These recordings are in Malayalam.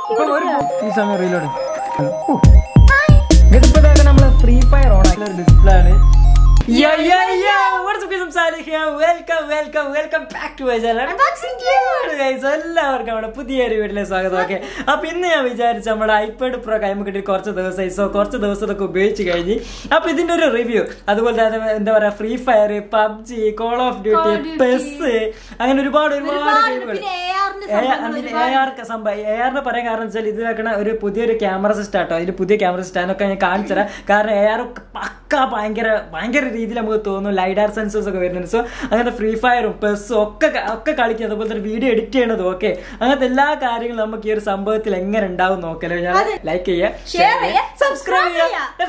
ഇപ്പൊ ഒരു ഈ സമയം റീലോഡ് ഇതിപ്പോ നമ്മള് ഫ്രീ ഫയർ ഓൺ ആക്കിയ ഒരു ഡിസ്പ്ലേ ആണ് welcome welcome welcome back to എല്ലാവർക്കും നമ്മുടെ പുതിയൊരു വീട്ടിലെ സ്വാഗതം ഓക്കെ അപ്പൊ ഇന്ന് ഞാൻ വിചാരിച്ചു നമ്മുടെ ഐപാഡ് പ്രോ കൈമ കിട്ടി കുറച്ച് ദിവസമായി സോ കുറച്ച് ദിവസത്തൊക്കെ ഉപയോഗിച്ച് കഴിഞ്ഞ് അപ്പൊ ഇതിന്റെ ഒരു റിവ്യൂ അതുപോലെ തന്നെ എന്താ പറയാ free fire PUBG call of duty PES അങ്ങനെ ഒരുപാട് ഒരുപാട് ഗെയിമുകൾ എ ആർ സംഭവം എ ആറിന് പറയാൻ കാരണം വെച്ചാൽ ഇത് വെക്കണ ഒരു പുതിയൊരു ക്യാമറ സിസ്റ്റം ആട്ടോ അതിൽ പുതിയ ക്യാമറ സിസ്റ്റം അതിനൊക്കെ ഞാൻ കാണിച്ചുതരാം കാരണം എ ആർ പക്ക ഭയങ്കര ഭയങ്കര രീതിയിൽ നമുക്ക് തോന്നും ലൈഡാർ സെൻസേഴ്സ് ഒക്കെ വരുന്നുണ്ട് സോ അങ്ങനത്തെ ഫ്രീ ഫയറും പെസ്സും ഒക്കെ ക- ഒക്കെ കളിക്കുന്നത് അതുപോലെ തന്നെ വീഡിയോ എഡിറ്റ് ചെയ്യണതും ഒക്കെ അങ്ങനത്തെ എല്ലാ കാര്യങ്ങളും നമുക്ക് ഈ ഒരു സംഭവത്തിൽ എങ്ങനെ ഉണ്ടാവും നോക്കലോ ഞാൻ ലൈക്ക് Share ചെയ്യുക ചെയ്യുക, സബ്സ്ക്രൈബ് subscribe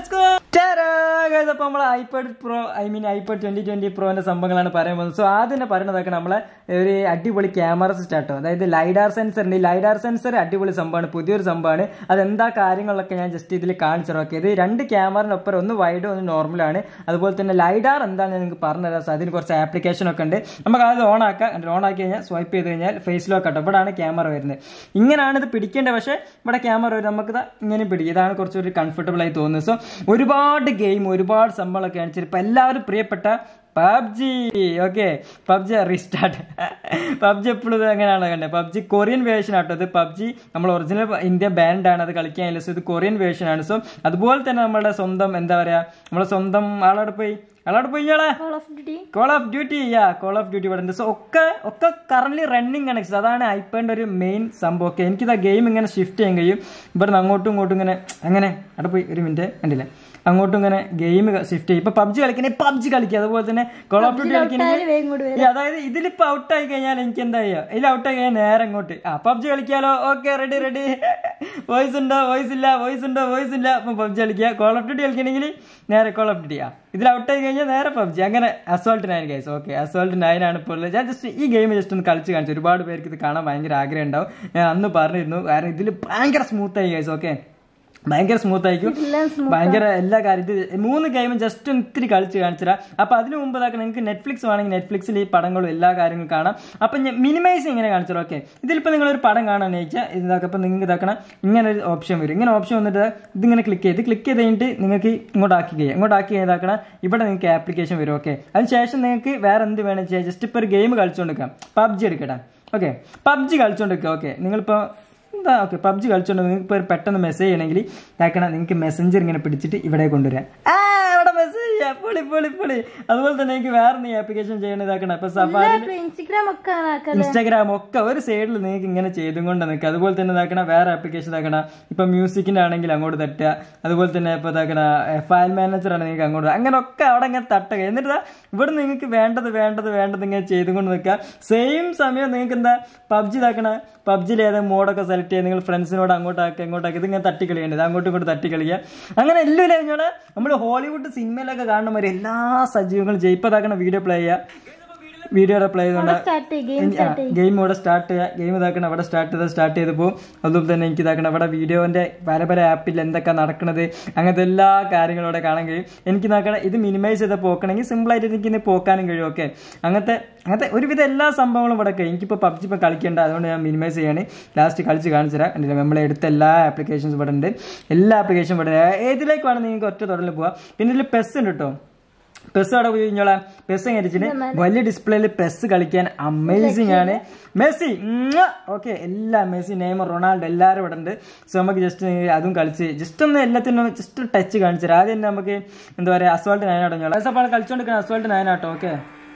ചെയ്യുക അപ്പൊ നമ്മളെ iPad pro I mean iPad twenty twenty പ്രോന്റെ സംഭവങ്ങളാണ് പറയാൻ പോകുന്നത് സോ ആദ്യം തന്നെ പറയുന്നതൊക്കെ നമ്മളെ ഒരു അടിപൊളി ക്യാമറ സിസ്റ്റം ആട്ടോ അതായത് ലൈഡാർ സെൻസർ ഉണ്ട് ഈ ലൈഡാർ സെൻസർ അടിപൊളി സംഭവമാണ് പുതിയൊരു സംഭവമാണ് അതെന്താ കാര്യങ്ങളൊക്കെ ഞാൻ ജസ്റ്റ് ഇതിൽ കാണിച്ചു നോക്കി ഇത് രണ്ട് ക്യാമറിനൊപ്പം ഒന്ന് വൈഡ് ഒന്ന് നോർമലാണ് അതുപോലെ തന്നെ ലൈഡാർ എന്താണെന്ന് നിങ്ങൾക്ക് പറഞ്ഞുതരാം സോ അതിന് കുറച്ച് ആപ്ലിക്കേഷൻ ഒക്കെ ഉണ്ട് നമുക്ക് അത് ഓൺ ആക്കാം ഓൺ ആക്കി കഴിഞ്ഞാൽ സ്വൈപ്പ് ചെയ്ത് കഴിഞ്ഞാൽ ഫേസ് ലോക്ക് ആട്ടോ ഇവിടെയാണ് ക്യാമറ വരുന്നത് ഇങ്ങനെയാണ് ഇത് പിടിക്കേണ്ടത് പക്ഷേ ഇവിടെ ക്യാമറ വരും നമുക്ക് ഇത് ഇങ്ങനെ പിടിക്കും ഇതാണ് കുറച്ചുകൂടി കംഫർട്ടബിൾ ആയി തോന്നുന്നത് സോ ഒരുപാട് ഗെയിം ഒരുപാട് സംഭവങ്ങളൊക്കെ കാണിച്ചിട്ട് ഇപ്പൊ എല്ലാവരും പ്രിയപ്പെട്ട PUBG okay PUBG restart PUBG എപ്പോഴും അങ്ങനെയാണ് കണ്ടത് പബ്ജി കൊറിയൻ വേർഷൻ ആട്ടോ ഇത് പബ്ജി നമ്മൾ ഒറിജിനൽ ഇന്ത്യ ബാൻഡ് ആണ് അത് കളിക്കാനില്ല സോ ഇത് കൊറിയൻ വേർഷൻ ആണ് സോ അതുപോലെ തന്നെ നമ്മുടെ സ്വന്തം എന്താ പറയാ നമ്മുടെ സ്വന്തം ആളോട് പോയി ആളോട് പോയി ഇയാളെ call of duty yeah call of duty ഇവിടെ ഉണ്ട് സോ ഒക്കെ ഒക്കെ കറന്റ് റണ്ണിങ് ആണ് അതാണ് ഐപ്പാഡിന്റെ ഒരു മെയിൻ സംഭവം ഒക്കെ എനിക്കിത് ആ ഗെയിം ഇങ്ങനെ ഷിഫ്റ്റ് ചെയ്യാൻ കഴിയും ഇവിടുന്ന് അങ്ങോട്ടും ഇങ്ങോട്ടും ഇങ്ങനെ അങ്ങനെ അവിടെ പോയി ഒരു മിനിറ്റ് കണ്ടില്ലേ അങ്ങോട്ടും ഇങ്ങനെ ഗെയിം ഷിഫ്റ്റ് ചെയ്യും ഇപ്പൊ പബ്ജി കളിക്കണേ പബ്ജി കളിക്കുക അതുപോലെ തന്നെ കോൾ ഓഫ് ഡ്യൂട്ടി കളിക്കണമെങ്കിൽ അതായത് ഇതിലിപ്പോ ഔട്ട് ആയി കഴിഞ്ഞാൽ എനിക്ക് എന്താ ചെയ്യാ ഇതിൽ ഔട്ട് ആയി കഴിഞ്ഞാൽ നേരെ അങ്ങോട്ട് ആ പബ്ജി കളിക്കാലോ ഓക്കെ റെഡി റെഡി വോയിസ് ഉണ്ടോ വോയിസ് ഇല്ല വോയിസ് ഉണ്ടോ വോയിസ് ഇല്ല അപ്പൊ പബ്ജി കളിക്കുക കോൾ ഓഫ് ഡ്യൂട്ടി കളിക്കണമെങ്കിൽ നേരെ കോൾ ഓഫ് ഡ്യൂട്ടി ആ ഇതിൽ ഔട്ട് ആയി കഴിഞ്ഞാൽ നേരെ പബ്ജി അങ്ങനെ asphalt nine guys okay asphalt nine ആണ് ഇപ്പോൾ ഉള്ളത് ഞാൻ ജസ്റ്റ് ഈ ഗെയിം ജസ്റ്റ് ഒന്ന് കളിച്ച് കാണിച്ചു ഒരുപാട് പേർക്ക് ഇത് കാണാൻ ഭയങ്കര ആഗ്രഹം ഉണ്ടാവും ഞാൻ അന്ന് പറഞ്ഞിരുന്നു കാരണം ഇതിൽ ഭയങ്കര സ്മൂത്ത് ആയി ഗൈസ് ഓക്കെ ഭയങ്കര സ്മൂത്ത് ആയിരിക്കും ഭയങ്കര എല്ലാ കാര്യം ഇത് മൂന്ന് ഗെയിമും ജസ്റ്റ് ഒന്ന് ഇത്തിരി കളിച്ച് കാണിച്ചുതരാ അപ്പൊ അതിന് മുമ്പ് ഇതാക്കണം നിങ്ങൾക്ക് നെറ്റ്ഫ്ലിക്സ് വേണമെങ്കിൽ നെറ്റ്ഫ്ലിക്സിൽ ഈ പടങ്ങളും എല്ലാ കാര്യങ്ങളും കാണാം അപ്പൊ ഞാൻ മിനിമൈസ് ഇങ്ങനെ കാണിച്ചു ഓക്കെ ഇതിലിപ്പോ നിങ്ങൾ ഒരു പടം കാണാൻ വെച്ചാൽ ഇതാക്കാം അപ്പൊ നിങ്ങൾക്ക് ഇതാക്കണം ഇങ്ങനെ ഒരു ഓപ്ഷൻ വരും ഇങ്ങനെ ഓപ്ഷൻ വന്നിട്ട് ഇതിങ്ങനെ ക്ലിക്ക് ചെയ്ത് ക്ലിക്ക് ചെയ്ത് കഴിഞ്ഞിട്ട് നിങ്ങൾക്ക് ഇങ്ങോട്ട് ആക്കി കഴിയാം ഇങ്ങോട്ട് ആക്കി ഇതാക്കണം ഇവിടെ നിങ്ങൾക്ക് ആപ്ലിക്കേഷൻ വരും ഓക്കെ അതിനുശേഷം നിങ്ങൾക്ക് വേറെ എന്ത് വേണം ചെയ്യാം ജസ്റ്റ് ഇപ്പൊ ഒരു ഗെയിം കളിച്ചുകൊണ്ടിരിക്കാം പബ്ജി എടുക്കട്ടെ ഓക്കെ പബ്ജി കളിച്ചുകൊണ്ടിരിക്കുക ഓക്കെ നിങ്ങളിപ്പോ എന്താ ഓക്കെ പബ്ജി കളിച്ചോണ്ട് നിങ്ങൾക്ക് ഇപ്പോൾ പെട്ടെന്ന് മെസ്സേജ് ചെയ്യണമെങ്കിൽ ഇതാക്കണം നിങ്ങൾക്ക് മെസ്സഞ്ചർ ഇങ്ങനെ പിടിച്ചിട്ട് ഇവിടെ കൊണ്ടുവരാം ആ ഇവിടെ മെസ്സേജ് ചെയ്യാം പൊളി പൊളി പൊളി അതുപോലെ തന്നെ എനിക്ക് വേറെ നീ ആപ്ലിക്കേഷൻ ചെയ്യണ ഇതാക്കണം ഇപ്പൊ സഫാരി ഇൻസ്റ്റഗ്രാം ഒക്കെ ആക്കാം ഇൻസ്റ്റാഗ്രാം ഒക്കെ ഒരു സൈഡിൽ നിങ്ങൾക്ക് ഇങ്ങനെ ചെയ്തും കൊണ്ട് നിൽക്കുക അതുപോലെ തന്നെ ഇതാക്കണം വേറെ ആപ്ലിക്കേഷൻ ഇതാക്കണം ഇപ്പൊ മ്യൂസിക്കിന്റെ ആണെങ്കിൽ അങ്ങോട്ട് തട്ടുക അതുപോലെ തന്നെ ഇപ്പൊ ഇതാക്കണ ഫയൽ മാനേജർ ആണ് നിങ്ങൾക്ക് അങ്ങോട്ട് അങ്ങനെ ഒക്കെ അവിടെ ഇങ്ങനെ തട്ടുക എന്നിട്ട് ദാ ഇവിടെ നിങ്ങൾക്ക് വേണ്ടത് വേണ്ടത് വേണ്ടത് ഇങ്ങനെ ചെയ്തുകൊണ്ട് നിൽക്കുക സെയിം സമയം നിങ്ങൾക്ക് എന്താ പബ്ജി ഇതാക്കണ പബ്ജിയിൽ ഏതെങ്കിലും മോഡൊക്കെ സെലക്ട് ചെയ്ത് നിങ്ങൾ ഫ്രണ്ട്സിനോട് അങ്ങോട്ടാക്കി ഇങ്ങോട്ടാക്കി ഇതിങ്ങനെ തട്ടി കളിക്കേണ്ടത് അങ്ങോട്ടും ഇങ്ങോട്ട് തട്ടി കളിക്കുക അങ്ങനെ എല്ലാം കഴിഞ്ഞോടെ നമ്മൾ ഹോളിവുഡ് സിനിമയിലൊക്കെ കാണുന്ന മാതിരി എല്ലാ സജീവങ്ങളും ചെയ്യും ഇപ്പൊ ഇതാക്കണ വീഡിയോ പ്ലേ ചെയ്യുക വീഡിയോ പ്ലേ ചെയ്തുകൊണ്ട് സ്റ്റാർട്ട് ചെയ്യും ഗെയിം ഇവിടെ സ്റ്റാർട്ട് ചെയ്യുക ഗെയിം ഇതാക്കണം അവിടെ സ്റ്റാർട്ട് ചെയ്ത് സ്റ്റാർട്ട് ചെയ്ത് പോകും അതുപോലെ തന്നെ എനിക്ക് ഇതാക്കണം അവിടെ വീഡിയോന്റെ പല പല ആപ്പിൽ എന്തൊക്കെ നടക്കുന്നത് അങ്ങനത്തെ എല്ലാ കാര്യങ്ങളും അവിടെ കാണാൻ കഴിയും എനിക്ക് നോക്കണം ഇത് മിനിമൈസ് ചെയ്ത് പോക്കണമെങ്കിൽ സിമ്പിൾ ആയിട്ട് എനിക്ക് ഇന്ന് പോക്കാനും കഴിയും ഓക്കെ അങ്ങനത്തെ അങ്ങനത്തെ ഒരുവിധ എല്ലാ സംഭവങ്ങളും ഇവിടെ കഴിയും എനിക്കിപ്പോൾ പബ്ജി ഇപ്പോൾ കളിക്കേണ്ട അതുകൊണ്ട് ഞാൻ മിനിമൈസ് ചെയ്യാണ് ലാസ്റ്റ് കളിച്ച് കാണിച്ചു തരാം കണ്ടില്ല നമ്മളെ എടുത്ത എല്ലാ ആപ്ലിക്കേഷൻസ് ഇവിടെ ഉണ്ട് എല്ലാ ആപ്ലിക്കേഷനും ഇവിടെ ഉണ്ട്. ഏതിലേക്ക് വേണം നിങ്ങൾക്ക് ഒറ്റ തൊടലിൽ പോവാം പിന്നെ ഇതിൽ പെസ് ഉണ്ട് കേട്ടോ പെസ് അവിടെ പോയി കഴിഞ്ഞോളാം പെസ് കഴിച്ചിട്ട് വലിയ ഡിസ്പ്ലേയിൽ പെസ് കളിക്കാൻ അമേസിംഗ് ആണ് മെസ്സി ഓക്കെ എല്ലാ മെസ്സി നെയ്മർ റൊണാൾഡോ എല്ലാവരും ഇവിടെ ഉണ്ട് സോ നമുക്ക് ജസ്റ്റ് അതും കളിച്ച് ജസ്റ്റ് ഒന്ന് എല്ലാത്തിനും ജസ്റ്റ് ടച്ച് കാണിച്ചു തരാം ആദ്യം തന്നെ നമുക്ക് എന്താ പറയുക അസ്വാൾട്ട് നയനാട്ടോ ഞങ്ങൾ അപ്പോൾ കളിച്ചോണ്ടിരിക്കുന്ന അസ്വാൾട്ട് നയനാട്ടോ ഓക്കെ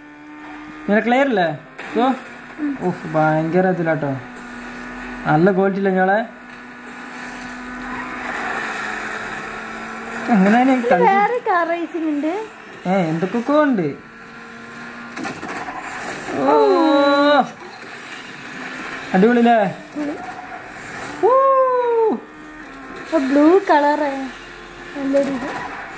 ഇങ്ങനെ ക്ലിയർ അല്ലേ സോ ഓഹ് ഭയങ്കര ഇതിലാട്ടോ നല്ല ക്വാളിറ്റി ഇല്ല ഞങ്ങളെ എങ്ങനെയാണ് കളി വേറെ കാർ റേസിംഗ് ഉണ്ട് ഏ എന്തൊക്കെ ഉണ്ട് ഓ അടിപൊളില്ലേ ബ്ലൂ കളർ നല്ലൊരു ഇത്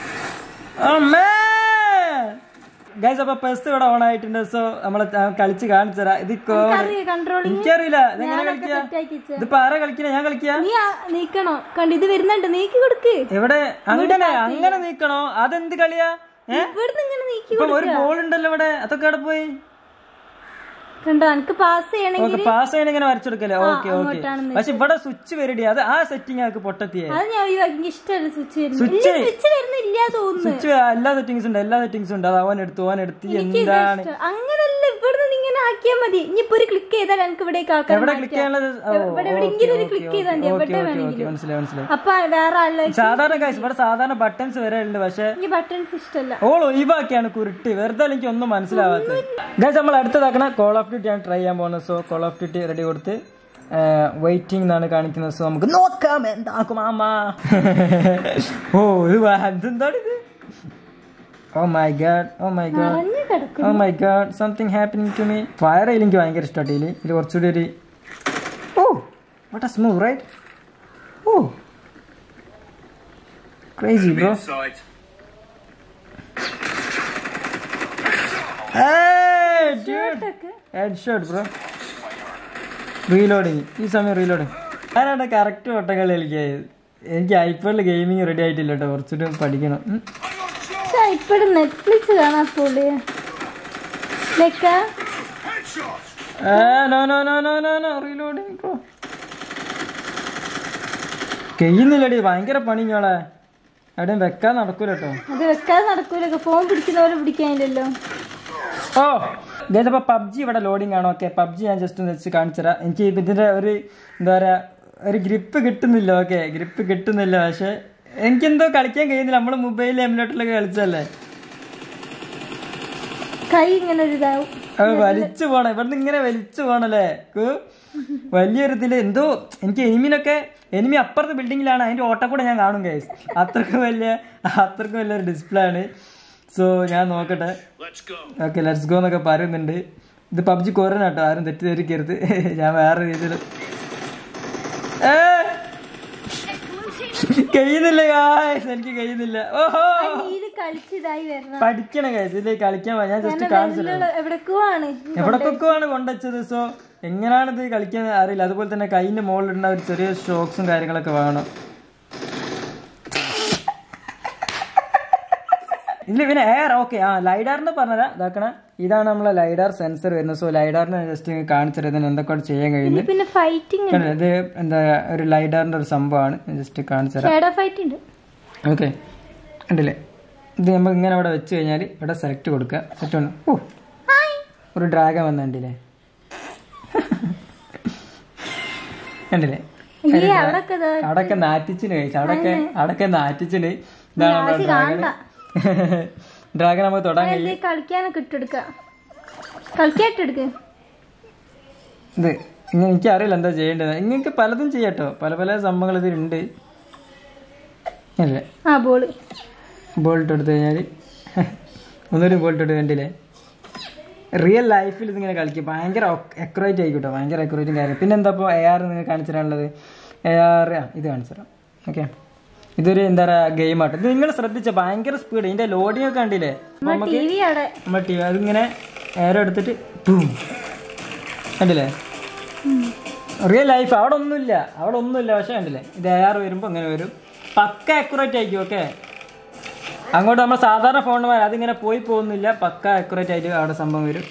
ഗൈസ് അപ്പൊ പെസ് ഇവിടെ ഓൺ ആയിട്ടുണ്ട് സോ നമ്മളെ കളിച്ച് കാണിച്ചരാ ഇത് കോഡ് കൺട്രോളിങ് എനിക്കറിയില്ല ഇതെങ്ങനെ കളിക്കുക സെറ്റാക്കി വെച്ച ഇതിപ്പോ ആരാ കളിക്കണേ ഞാൻ കളിക്കുക നീ ആ- നീക്കണോ കണ്ട് ഇത് വരുന്നുണ്ട് നീക്കി കൊടുക്ക് എവിടെ അങ്ങനെ അങ്ങനെ നീക്കണോ അതെന്ത് കളിയാ ഏ ഇവിടുന്ന് ഇങ്ങനെ നീക്കി ഇപ്പൊ ഒരു ബോൾ ഉണ്ടല്ലോ ഇവിടെ അതൊക്കെ അവിടെ പോയി കണ്ടോ എനിക്ക് പാസ് ചെയ്യണമെങ്കിൽ ഓക്കെ പാസ് ചെയ്യണ ഇങ്ങനെ വരച്ചെടുക്കല്ലേ ഓക്കെ ഓക്കെ അങ്ങോട്ടാണെന്ന് പക്ഷെ ഇവിടെ സ്വിച്ച് വരടി അത് ആ സെറ്റിംഗ് ആക്ക് പൊട്ടത്തിയേ അത് ഞാൻ ഒഴിവാക്കി എനിക്ക് ഇഷ്ടമല്ല സ്വിച്ച് വരുന്നത് Switch? സ്വിച്ച് വരുന്നില്ല തോന്നുന്നു സ്വിച്ച് എല്ലാ സെറ്റിങ്സ് ഉണ്ട് എല്ലാ സെറ്റിങ്സും ഉണ്ട് അത് അവൻ എടുത്തു അവൻ എടുത്ത് എന്താണ് ഇഷ്ടം. അങ്ങനല്ല ഇവിടുന്ന് ഇങ്ങനെ ആക്കിയാൽ മതി ഇനിയിപ്പോ ഒരു ക്ലിക്ക് ചെയ്താൽ എനിക്ക് ഇവിടേക്ക് ആക്കാൻ എവിടെ ക്ലിക്ക് ചെയ്യാനുള്ളത് ഓ, ഇവിടെ ഓക്കേ, എവിടെയെങ്കിലും ഒരു ഓക്കേ, click ഓക്കേ, ചെയ്താൽ മതി, ഓക്കേ, എവിടെ ഓക്കേ, വേണമെങ്കിലും. ഓക്കേ, മനസ്സിലായി മനസ്സിലായി അപ്പൊ വേറെ ആളിലേക്ക് സാധാരണ കാശ് ഇവിടെ സാധാരണ ബട്ടൺസ് വരെ ഉണ്ട് പക്ഷെ ഈ ബട്ടൺസ് ഇഷ്ടമല്ല ഓൾ ഒഴിവാക്കിയാണ് കുരുട്ട് വെറുതെ എനിക്ക് ഒന്നും മനസ്സിലാവാത്തത് ഗൈസ് നമ്മൾ അടുത്തതാക്കണ കോൾ ഓഫ് ഡ്യൂട്ടി ആണ് ട്രൈ ചെയ്യാൻ പോകുന്നത് so call of duty ready കൊടുത്ത് വെയിറ്റിംഗ് എന്നാണ് കാണിക്കുന്നത് സോ നമുക്ക് നോക്കാം എന്താക്കും മാമ ഓ ഇത് വാ- ഇതെന്താണ് ഇത് oh my god oh my god നിറഞ്ഞു കിടക്കും oh my god something happening to me fire എനിക്ക് ഭയങ്കര ഇഷ്ടമായിട്ട് ഇതിൽ ഇത് കുറച്ചുകൂടി ഒരു oh what ah smooth right oh crazy bro Inside. Head shot bro reloading ഈ സമയം റീലോഡിങ് ഞാനവിടെ കറക്റ്റ് ഓട്ടങ്ങൾ കളിക്കായത് എനിക്ക് ഐപോഡിൽ ഗെയിമിങ് റെഡി ആയിട്ടില്ല കേട്ടോ കുറച്ചുകൂടി പഠിക്കണം ഉം. പക്ഷെ ഇപ്പോഴും നെറ്റ്ഫ്ലിക്സ് കാണാൻ പോലെ ലൈക്ക Headshot. ഏ, no, no, no, no, no, no, reloading, bro. കഴിയുന്നില്ലടി ഭയങ്കര പണി ഞോളെ എവിടെയും വെക്കാൻ നടക്കൂല കേട്ടോ അത് വെക്കാതെ നടക്കൂലൊക്കെ ഫോൺ പിടിക്കുന്ന പോലെ പിടിക്കാനില്ലല്ലോ ഓ ഇതേപ്പോ പബ്ജി ഇവിടെ ലോഡിംഗ് ആണോ ഓക്കെ പബ്ജി ഞാൻ ജസ്റ്റ് ഒന്ന് വെച്ച് കാണിച്ചുതരാം എനിക്ക് ഇപ്പൊ ഇതിന്റെ ഒരു എന്താ പറയാ ഒരു ഗ്രിപ്പ് കിട്ടുന്നില്ല ഓക്കെ ഗ്രിപ്പ് കിട്ടുന്നില്ല പക്ഷെ എനിക്കെന്തോ കളിക്കാൻ കഴിയുന്നില്ല നമ്മള് മൊബൈലിൽ എമിലോട്ടിലൊക്കെ കളിച്ചല്ലേ കൈ ഇങ്ങനെ ഒരു ഇതാവും അത് വലിച്ചു പോണം ഇവിടുന്ന് ഇങ്ങനെ വലിച്ചു പോണല്ലേ കു. വലിയൊരു ഇതില് എന്തോ എനിക്ക് എനിമിനൊക്കെ എനിമി അപ്പുറത്തെ ബിൽഡിങ്ങിലാണ് അതിന്റെ ഓട്ടം കൂടെ ഞാൻ കാണും ഗൈസ് അത്രക്കും വലിയ അത്രക്കും വലിയൊരു ഡിസ്പ്ലേ ആണ് സോ ഞാൻ നോക്കട്ടെ Let's go. Okay let's go എന്നൊക്കെ പറയുന്നുണ്ട് ഇത് പബ്ജി കൊറോണ കേട്ടോ ആരും തെറ്റിദ്ധരിക്കരുത് ഞാൻ വേറെ രീതിയിൽ കഴിയുന്നില്ല guys. എനിക്ക് കഴിയുന്നില്ല ഓഹോ നീല് കളിച്ചിതായി വരണം പഠിക്കണം ഗൈസ് ഇതിലേക്ക് കളിക്കാൻ പോവാ. ഞാൻ ജസ്റ്റ് കാണിച്ചില്ല എവിടേക്കോ ആണ് എവിടക്കൊക്കെയാണ് കൊണ്ടുവച്ചത് സോ എങ്ങനെയാണ് ഇത് കളിക്കാൻ അറിയില്ല അതുപോലെ തന്നെ കൈയിന്റെ മുകളിലിടുന്ന ഒരു ചെറിയ ഷോക്സും കാര്യങ്ങളൊക്കെ വേണം ഇതിൽ പിന്നെ എയർ ഓക്കെ ആ ലൈഡാറിന് പറഞ്ഞതാ ഇതാക്കണ ഇതാണ് നമ്മളെ ലൈഡാർ സെൻസർ വരുന്നത് സോ ലൈഡാറിന് ജസ്റ്റ് കാണിച്ചിരുന്നതിന് എന്തൊക്കെയാണ് ചെയ്യാൻ കഴിയുന്നത് പിന്നെ ഫൈറ്റിംഗ് കണ്ടില്ലേ? ഇത് എന്താ ഒരു ലൈഡാറിന്റെ ഒരു സംഭവമാണ് ജസ്റ്റ് കാണിച്ചു തരാം ഷേഡോ ഫൈറ്റ് ഉണ്ട് ഓക്കെ ഉണ്ടല്ലേ ഇത് നമ്മൾ ഇങ്ങനെ ഇവിടെ വെച്ച് കഴിഞ്ഞാൽ ഇവിടെ സെലക്ട് കൊടുക്കുക സെറ്റ് ആണ് ഓ ഒരു ഡ്രാഗൺ വന്നിട്ടില്ലേ കണ്ടില്ലേ ഈ അവിടൊക്കെ ദാ അവിടൊക്കെ നാറ്റിച്ചിന് കഴിച്ചു അവിടൊക്കെ അവിടൊക്കെ നാറ്റിച്ചിന് ഇതാണ് നമ്മുടെ ഡ്രാഗൺ ഡ്രാഗൺ നമുക്ക് തൊടാൻ കഴിയും ഇത് കളിക്കാനൊക്കെ ഇട്ടെടുക്ക കളിക്കാട്ടെടുക്ക് ഇത് ഇങ്ങനെ എനിക്കറിയില്ല എന്താ ചെയ്യേണ്ടത് ഇങ്ങനെയൊക്കെ പലതും ചെയ്യാട്ടോ പല പല സംഭവങ്ങൾ ഇതിലുണ്ട് അല്ലേ ആ ബോള് ബോൾട്ട് എടുത്തു കഴിഞ്ഞാൽ ഒന്നൊരു ബോൾട്ട് എടുത്ത് കണ്ടില്ലേ റിയൽ ലൈഫിൽ ഇതിങ്ങനെ കളിക്കും ഭയങ്കര അക്യുറേറ്റ് ആയിക്കോട്ടെ ഭയങ്കര അക്യുറേറ്റും കാര്യം പിന്നെ എന്താ ഇപ്പോൾ എ ആർ നിങ്ങൾ കാണിച്ചു തരാനുള്ളത് എ ആർ ഇത് കാണിച്ചു തരാം ഓക്കെ ഇതൊരു എന്താ പറയുക ഗെയിമാട്ടോ ഇത് നിങ്ങൾ ശ്രദ്ധിച്ച ഭയങ്കര സ്പീഡ് ഇതിന്റെ ലോഡിംഗ് ഒക്കെ കണ്ടില്ലേ അപ്പൊ നമുക്ക് ടി വി അവിടെ നമ്മുടെ ടി വി അതിങ്ങനെ എയർ എടുത്തിട്ട് boom. കണ്ടില്ലേ റിയൽ ലൈഫ് അവിടെ ഒന്നുമില്ല അവിടെ ഒന്നുമില്ല പക്ഷെ കണ്ടില്ലേ ഇത് എ ആർ വരുമ്പോൾ അങ്ങനെ വരും പക്ക അക്യുറേറ്റ് ആയിരിക്കും ഓക്കെ അങ്ങോട്ട് നമ്മൾ സാധാരണ ഫോണിന് അതിങ്ങനെ പോയി പോകുന്നില്ല പക്ക അക്യുറേറ്റ് ആയിട്ട് അവിടെ സംഭവം വരും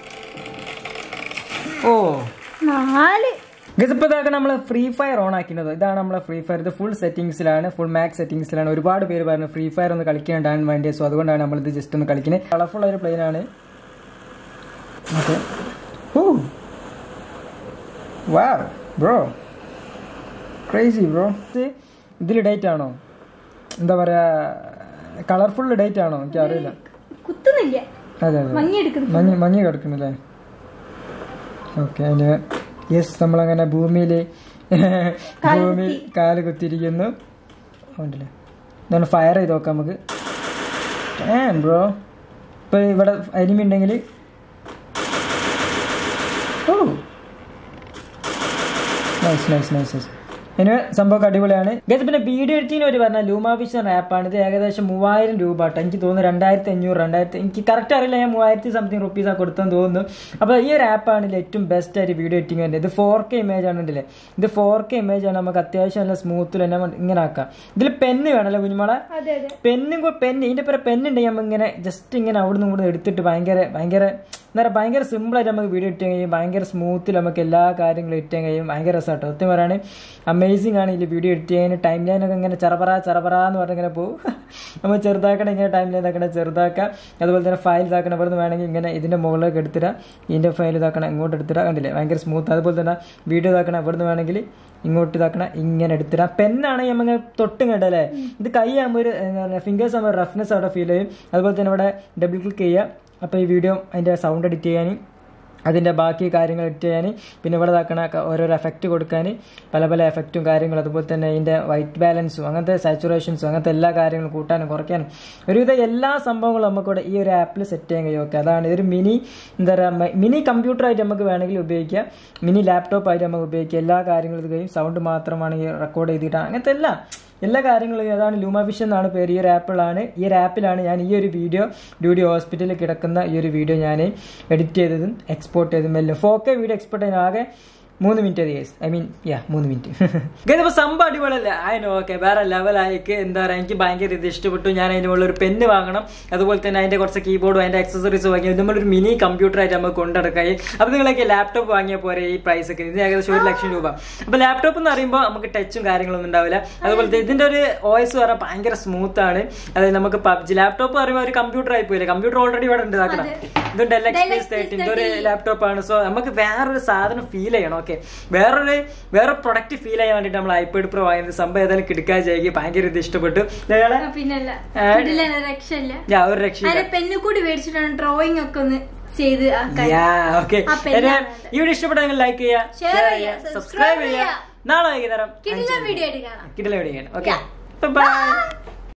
ഓ നാല് ഇതിപ്പോ ഇതാക്കാൻ നമ്മൾ ഫ്രീ ഫയർ ഓൺ ആക്കുന്നത് ഇതാണ് നമ്മളെ ഫ്രീ ഫയർ ഇത് ഫുൾ സെറ്റിംഗ്സിലാണ് ഫുൾ മാക്സ് സെറ്റിംഗ്സിലാണ് ഒരുപാട് പേര് പറഞ്ഞു ഫ്രീ ഫയർ ഒന്ന് കളിക്കാണ്ടാൻ വേണ്ടി സോ അതുകൊണ്ടാണ് നമ്മൾ ഇത് ജസ്റ്റ് ഒന്ന് കളിക്കുന്നത് കളർഫുൾ ഒരു പ്ലെയിൻ ആണ് ഓക്കെ വാ ബ്രോ ക്രേസി ബ്രോ ഇതിൽ ഡേറ്റ് ആണോ എന്താ പറയാ കളർഫുൾ ഡേറ്റ് ആണോ എനിക്ക് അറിയില്ല കുത്തുന്നില്ല അതെ അതെ മങ്ങി എടുക്കുന്നു മഞ്ഞ് മഞ്ഞ് കിടക്കണല്ലേ ഓക്കെ അതിന് യെസ് നമ്മളങ്ങനെ ഭൂമിയിൽ ഭൂമിയിൽ കാല് കുത്തിയിരിക്കുന്നു ഉണ്ടല്ലേ ഇതാണ് ഫയർ ചെയ്ത് നോക്കാം നമുക്ക് ബ്രോ ഇപ്പൊ ഇവിടെ അരിമി ഉണ്ടെങ്കിൽ oh nice nice nice nice ഇനി സംഭവം അടിപൊളിയാണ് ഗസ് പിന്നെ വീഡിയോ എഡിറ്റിംഗ് ഒരു പറഞ്ഞ ലൂമാ വിഷൻ ആപ്പാണ് ഇത് ഏകദേശം മൂവായിരം രൂപ കേട്ടോ എനിക്ക് തോന്നുന്നു രണ്ടായിരത്തി അഞ്ഞൂറ് രണ്ടായിരത്തി എനിക്ക് കറക്റ്റ് അറിയില്ല ഞാൻ മൂവായിരത്തി സംതിങ് റുപ്പീസ് കൊടുത്തെന്ന് തോന്നുന്നു അപ്പോൾ ഈ ഒരു ആപ്പാണ് ഇതിൽ ഏറ്റവും ബെസ്റ്റ് ആയിട്ട് വീഡിയോ എഡിറ്റിംഗ് വരുന്നത് ഇത് ഫോർ കെ ഇമേജ് ആണ് ഉണ്ടല്ലേ ഇത് ഫോർ കെ ഇമേജ് ആണ് നമുക്ക് അത്യാവശ്യം നല്ല സ്മൂത്തിൽ തന്നെ ഇങ്ങനെ ആക്കാം ഇതിൽ പെന്ന് വേണമല്ലോ കുഞ്ഞുമോളെ അതെ അതെ പെന്നും കൂടെ പെന്ന് ഇതിന്റെ പേരെ പെന്നുണ്ടെങ്കിൽ നമ്മൾ ഇങ്ങനെ ജസ്റ്റ് ഇങ്ങനെ അവിടെ നിന്ന് ഇവിടെ എടുത്തിട്ട് ഭയങ്കര ഭയങ്കര എന്താ പറയുക ഭയങ്കര സിമ്പിളായിട്ട് നമുക്ക് വീഡിയോ ഇട്ടാൻ കഴിയും ഭയങ്കര സ്മൂത്തിൽ നമുക്ക് എല്ലാ കാര്യങ്ങളും ഇട്ടാൻ കഴിയും ഭയങ്കര രസമാട്ടോ സത്യം പറയുകയാണ് അമേസിംഗ് ആണ് ഈ വീഡിയോ എഡിറ്റ് ചെയ്യാൻ ടൈം ലൈനൊക്കെ ഇങ്ങനെ ചെറപറ ചെറപറ എന്ന് പറഞ്ഞ് ഇങ്ങനെ പോകും നമ്മൾ ചെറുതാക്കണം ഇങ്ങനെ ടൈം ലൈൻ ഇതാക്കണം ചെറുതാക്കുക അതുപോലെ തന്നെ ഫയൽ ഇതാക്കണം ഇവിടെ നിന്ന് വേണമെങ്കിൽ ഇങ്ങനെ ഇതിൻ്റെ മുകളിലേക്ക് എടുത്തിടാം ഇതിൻ്റെ ഫയൽ ഇതാക്കണം ഇങ്ങോട്ട് എടുത്തിടാം കണ്ടില്ലേ ഭയങ്കര സ്മൂത്ത് അതുപോലെ തന്നെ വീഡിയോ ഇതാക്കണം ഇവിടെ നിന്ന് വേണമെങ്കിൽ ഇങ്ങോട്ട് ഇതാക്കണം ഇങ്ങനെ എടുത്തിടാം പെന്നാണെങ്കിൽ നമ്മൾ തൊട്ടും കണ്ടല്ലേ ഇത് കൈയാകുമ്പോൾ ഒരു എന്താ പറയുക ഫിംഗേഴ്സ് ആകുമ്പോൾ റഫ്നെസ് അവിടെ ഫീൽ ചെയ്യും അതുപോലെ തന്നെ ഇവിടെ ഡബിൾ ക്ലിക്ക് ചെയ്യുക അപ്പോൾ ഈ വീഡിയോ അതിൻ്റെ സൗണ്ട് എഡിറ്റ് ചെയ്യാൻ അതിൻ്റെ ബാക്കി കാര്യങ്ങൾ എഡിറ്റ് ചെയ്യാൻ പിന്നെ ഇവിടെ ഇതാക്കണ ക- ഓരോരോ എഫക്റ്റ് കൊടുക്കാൻ പല പല എഫക്റ്റും കാര്യങ്ങളും അതുപോലെ തന്നെ ഇതിൻ്റെ വൈറ്റ് ബാലൻസും അങ്ങനത്തെ സാച്ചുറേഷൻസും അങ്ങനത്തെ എല്ലാ കാര്യങ്ങളും കൂട്ടാനും കുറയ്ക്കാനും ഒരുവിധ എല്ലാ സംഭവങ്ങളും നമുക്കിവിടെ ഈ ഒരു ആപ്പിൽ സെറ്റ് ചെയ്യാൻ കഴിയും ഓക്കെ അതാണ് ഇതൊരു മിനി എന്താ പറയുക മിനി കമ്പ്യൂട്ടറായിട്ട് നമുക്ക് വേണമെങ്കിൽ ഉപയോഗിക്കാം മിനി ലാപ്ടോപ്പ് ആയിട്ട് നമുക്ക് ഉപയോഗിക്കാം എല്ലാ കാര്യങ്ങളും ഇത് കഴിയും സൗണ്ട് മാത്രമാണ് ഈ റെക്കോർഡ് ചെയ്തിട്ട് അങ്ങനത്തെ എല്ലാം എല്ലാ കാര്യങ്ങളും അതാണ് ലൂമാവിഷൻ എന്നാണ് പേര് ഈ ഒരു ആപ്പിളാണ് ഈ ഒരു ആപ്പിലാണ് ഞാൻ ഈ ഒരു വീഡിയോ ഡ്യൂഡി ഹോസ്പിറ്റലിൽ കിടക്കുന്ന ഈ ഒരു വീഡിയോ ഞാൻ എഡിറ്റ് ചെയ്തതും എക്സ്പോർട്ട് ചെയ്തതും എല്ലാം ഫോർ കെ വീഡിയോ എക്സ്പോർട്ട് ചെയ്യാൻ ആകെ മൂന്ന് മിനിറ്റ് അത് ഐ മീൻ യാ മൂന്ന് മിനിറ്റ് ഇതിപ്പോ സംഭവം അടിപൊളിയല്ലേ അതിന് ഓക്കെ വേറെ ലെവലായിക്ക് എന്താ പറയുക എനിക്ക് ഭയങ്കര ഇത് ഇഷ്ടപ്പെട്ടു ഞാൻ അതിന് മുകളിൽ ഒരു പെന്ന് വാങ്ങണം അതുപോലെ തന്നെ അതിന്റെ കുറച്ച് കീബോർഡും അതിന്റെ അക്സസറീസ് വാങ്ങി നമ്മളൊരു മിനി കമ്പ്യൂട്ടർ ആയിട്ട് നമുക്ക് കൊണ്ടെടുക്കായി അപ്പൊ നിങ്ങളൊക്കെ ലാപ്ടോപ്പ് വാങ്ങിയ പോരെ ഈ പ്രൈസ് ഒക്കെ ഇത് ഏകദേശം ഒരു ലക്ഷം രൂപ അപ്പൊ ലാപ്ടോപ്പ് എന്ന് പറയുമ്പോൾ നമുക്ക് ടച്ചും കാര്യങ്ങളൊന്നും ഉണ്ടാവില്ല അതുപോലെ തന്നെ ഇതിന്റെ ഒരു വോയിസ് പറഞ്ഞാൽ ഭയങ്കര സ്മൂത്ത് ആണ് അതായത് നമുക്ക് പബ്ജി ലാപ്ടോപ്പ് പറയുമ്പോൾ ഒരു കമ്പ്യൂട്ടർ ആയി പോയില്ലേ കമ്പ്യൂട്ടർ ഓൾറെഡി ഇവിടെ ഉണ്ട് ഇതാക്കണം ഇത് ഡെൽ എക്സ്പീരിയൻസ് തേർട്ടീൻ ഇതൊരു ലാപ്ടോപ്പ് ആണ് സോ നമുക്ക് വേറൊരു സാധനം ഫീൽ ചെയ്യണം ഓക്കെ വേറൊരു വേറെ പ്രൊഡക്റ്റ് ഫീൽ ചെയ്യാൻ വേണ്ടിട്ട് നമ്മൾ ഐപാഡ് പ്രോ വാങ്ങിയത് സംഭവം ഏതായാലും കിടക്കാൻ ചെയ്യുക ഭയങ്കര ഇത് ഇഷ്ടപ്പെട്ടു ഇതേപോലെ പിന്നല്ല ആ, ഇതിലെ രക്ഷയില്ല ഞാൻ ഒരു രക്ഷയില്ല അതിന്റെ പെന്ന് കൂടി മേടിച്ചിട്ടാണ് ഡ്രോയിങ് ഒക്കെ ഒന്ന് ചെയ്ത് ആക്കാൻ യാ ഓക്കെ ആ പെന്നാണ് ഈ വീഡിയോ ഇഷ്ടപ്പെട്ടെങ്കിൽ ലൈക്ക് ചെയ്യുക Share share ചെയ്യുക, ചെയ്യുക subscribe സബ്സ്ക്രൈബ് ചെയ്യുക ചെയ്യുക. നാളെ വൈകുന്നേരം കിടിലൻ വീഡിയോ ആയിട്ട് കാണാം കിടില വീഡിയോ ഓക്കെ ബൈ